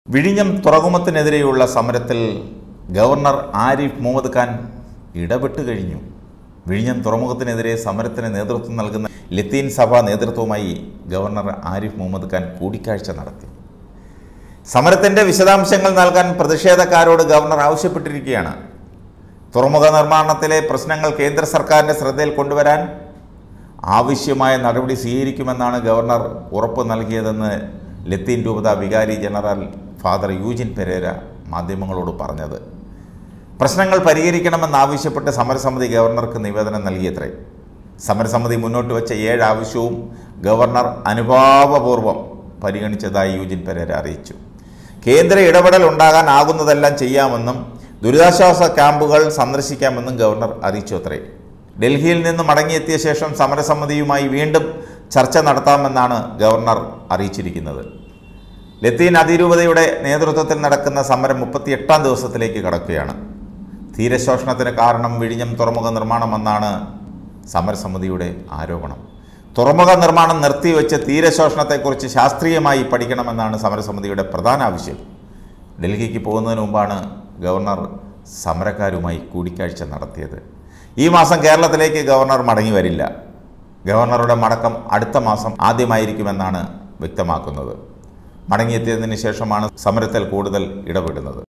വിഴിഞ്ഞം തുറമുഖത്തിനെതിരെയുള്ള സമരത്തിൽ ഗവർണർ ആരിഫ് മുഹമ്മദ് ഖാൻ ഇടപെട്ട് കഴിഞ്ഞു വിഴിഞ്ഞം തുറമുഖത്തിനെതിരെ സമരത്തിന് നേതൃത്വം നൽകുന്ന ലത്തീൻ സഭ നേതൃത്വവുമായി ഗവർണർ ആരിഫ് മുഹമ്മദ് ഖാൻ കൂടിക്കാഴ്ച നടത്തി സമരത്തിൻ്റെ വിശദാംശങ്ങൾ നൽകാൻ പ്രതിഷേധക്കാരോട് ഗവർണർ ആവശ്യപ്പെട്ടിരിക്കുകയാണ് തുറമുഖ നിർമ്മാണത്തിലെ പ്രശ്നങ്ങൾ കേന്ദ്ര സർക്കാരിൻ്റെ ശ്രദ്ധയിൽ കൊണ്ടുവരാൻ ആവശ്യമായ നടപടി സ്വീകരിക്കുമെന്നാണ് ഗവർണർ ഉറപ്പ് നൽകിയതെന്ന് ലത്തീൻ രൂപത വികാരി ജനറൽ ഫാദർ യൂജിൻ പെരേര മാധ്യമങ്ങളോട് പറഞ്ഞത് പ്രശ്നങ്ങൾ പരിഹരിക്കണമെന്നാവശ്യപ്പെട്ട് സമരസമിതി ഗവർണർക്ക് നിവേദനം നൽകിയത്രേ സമരസമിതി മുന്നോട്ട് വെച്ച ഏഴ് ആവശ്യവും ഗവർണർ അനുഭാവപൂർവ്വം പരിഗണിച്ചതായി യൂജിൻ പെരേര അറിയിച്ചു കേന്ദ്ര ഇടപെടൽ ഉണ്ടാകാനാകുന്നതെല്ലാം ചെയ്യാമെന്നും ദുരിതാശ്വാസ ക്യാമ്പുകൾ സന്ദർശിക്കാമെന്നും ഗവർണർ അറിയിച്ചു അത്രേ ഡൽഹിയിൽ നിന്ന് മടങ്ങിയെത്തിയ ശേഷം സമരസമിതിയുമായി വീണ്ടും ചർച്ച നടത്താമെന്നാണ് ഗവർണർ അറിയിച്ചിരിക്കുന്നത് ലത്തീൻ അതിരൂപതയുടെ നേതൃത്വത്തിൽ നടക്കുന്ന സമരം മുപ്പത്തിയെട്ടാം ദിവസത്തിലേക്ക് കടക്കുകയാണ് തീരശോഷണത്തിന് കാരണം വിഴിഞ്ഞം തുറമുഖ നിർമ്മാണമെന്നാണ് സമരസമിതിയുടെ ആരോപണം തുറമുഖ നിർമ്മാണം നിർത്തിവെച്ച് തീരശോഷണത്തെക്കുറിച്ച് ശാസ്ത്രീയമായി പഠിക്കണമെന്നാണ് സമരസമിതിയുടെ പ്രധാന ആവശ്യം ഡൽഹിക്ക് പോകുന്നതിന് മുമ്പാണ് ഗവർണർ സമരക്കാരുമായി കൂടിക്കാഴ്ച നടത്തിയത് ഈ മാസം കേരളത്തിലേക്ക് ഗവർണർ മടങ്ങി വരില്ല ഗവർണറുടെ മടക്കം അടുത്ത മാസം ആദ്യമായിരിക്കുമെന്നാണ് വ്യക്തമാക്കുന്നത് മടങ്ങിയെത്തിയതിന് ശേഷമാണ് സമരത്തിൽ കൂടുതൽ ഇടപെടുന്നത്